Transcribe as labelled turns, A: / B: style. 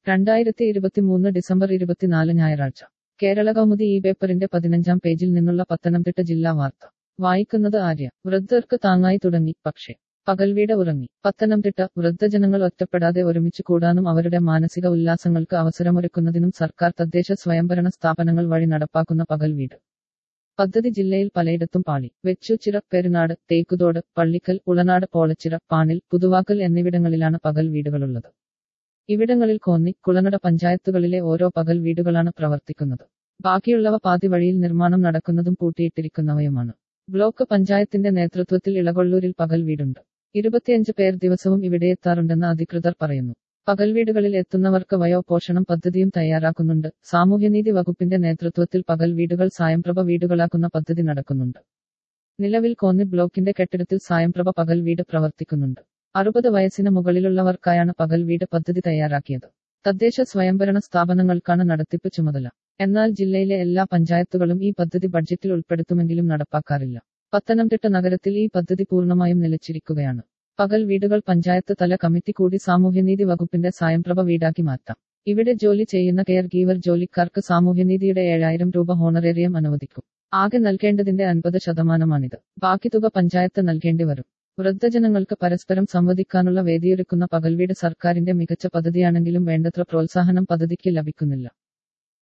A: രണ്ടായിരത്തി ഇരുപത്തിമൂന്ന് ഡിസംബർ ഇരുപത്തിനാല് ഞായറാഴ്ച കേരള കൗമുദി ഈ പേപ്പറിന്റെ പതിനഞ്ചാം പേജിൽ നിന്നുള്ള പത്തനംതിട്ട ജില്ലാ വാർത്ത വായിക്കുന്നത് ആര്യ വൃദ്ധർക്ക് താങ്ങായി തുടങ്ങി പക്ഷേ പകൽവീട് ഉറങ്ങി പത്തനംതിട്ട വൃദ്ധജനങ്ങൾ ഒറ്റപ്പെടാതെ ഒരുമിച്ച് കൂടാനും അവരുടെ മാനസിക ഉല്ലാസങ്ങൾക്ക് അവസരമൊരുക്കുന്നതിനും സർക്കാർ തദ്ദേശ സ്വയംഭരണ സ്ഥാപനങ്ങൾ വഴി നടപ്പാക്കുന്ന പകൽവീട് പദ്ധതി ജില്ലയിൽ പലയിടത്തും പാളി വെച്ചൂച്ചിറ പെരുനാട് തേക്കുതോട് പള്ളിക്കൽ ഉളനാട് പോളച്ചിറ പാണിൽ പുതുവാക്കൽ എന്നിവിടങ്ങളിലാണ് പകൽ വീടുകളുള്ളത് ഇവിടങ്ങളിൽ കോന്നി കുളനട പഞ്ചായത്തുകളിലെ ഓരോ പകൽ വീടുകളാണ് പ്രവർത്തിക്കുന്നത് ബാക്കിയുള്ളവ പാതി വഴിയിൽ നിർമ്മാണം നടക്കുന്നതും പൂട്ടിയിട്ടിരിക്കുന്നവയുമാണ് ബ്ലോക്ക് പഞ്ചായത്തിന്റെ നേതൃത്വത്തിൽ ഇളകൊള്ളൂരിൽ പകൽ വീടുണ്ട് ഇരുപത്തിയഞ്ച് പേർ ദിവസവും ഇവിടെ എത്താറുണ്ടെന്ന് അധികൃതർ പറയുന്നു പകൽ വീടുകളിൽ എത്തുന്നവർക്ക് വയോപോഷണം പദ്ധതിയും തയ്യാറാക്കുന്നുണ്ട് സാമൂഹ്യനീതി വകുപ്പിന്റെ നേതൃത്വത്തിൽ പകൽ വീടുകൾ സായംപ്രഭ വീടുകളാക്കുന്ന പദ്ധതി നടക്കുന്നുണ്ട് നിലവിൽ കോന്നി ബ്ലോക്കിന്റെ കെട്ടിടത്തിൽ സായംപ്രഭ പകൽ വീട് പ്രവർത്തിക്കുന്നുണ്ട് അറുപത് വയസ്സിന് മുകളിലുള്ളവർക്കായാണ് പകൽ വീട് പദ്ധതി തയ്യാറാക്കിയത് തദ്ദേശ സ്വയംഭരണ സ്ഥാപനങ്ങൾക്കാണ് നടത്തിപ്പ് ചുമതല എന്നാൽ ജില്ലയിലെ എല്ലാ പഞ്ചായത്തുകളും ഈ പദ്ധതി ബഡ്ജറ്റിൽ ഉൾപ്പെടുത്തുമെങ്കിലും നടപ്പാക്കാറില്ല പത്തനംതിട്ട നഗരത്തിൽ ഈ പദ്ധതി പൂർണ്ണമായും നിലച്ചിരിക്കുകയാണ് പകൽ വീടുകൾ പഞ്ചായത്ത് തല കമ്മിറ്റി കൂടി സാമൂഹ്യനീതി വകുപ്പിന്റെ സായംപ്രഭ വീടാക്കി മാറ്റാം ഇവിടെ ജോലി ചെയ്യുന്ന കെയർ ഗീവർ ജോലിക്കാർക്ക് സാമൂഹ്യനീതിയുടെ ഏഴായിരം രൂപ ഹോണറേറിയം അനുവദിക്കും ആകെ നൽകേണ്ടതിന്റെ അൻപത് ശതമാനമാണിത് ബാക്കി തുക പഞ്ചായത്ത് നൽകേണ്ടി വരും വൃദ്ധജനങ്ങൾക്ക് പരസ്പരം സംവദിക്കാനുള്ള വേദിയൊരുക്കുന്ന പകൽവീട് സർക്കാരിന്റെ മികച്ച പദ്ധതിയാണെങ്കിലും വേണ്ടത്ര പ്രോത്സാഹനം പദ്ധതിക്ക് ലഭിക്കുന്നില്ല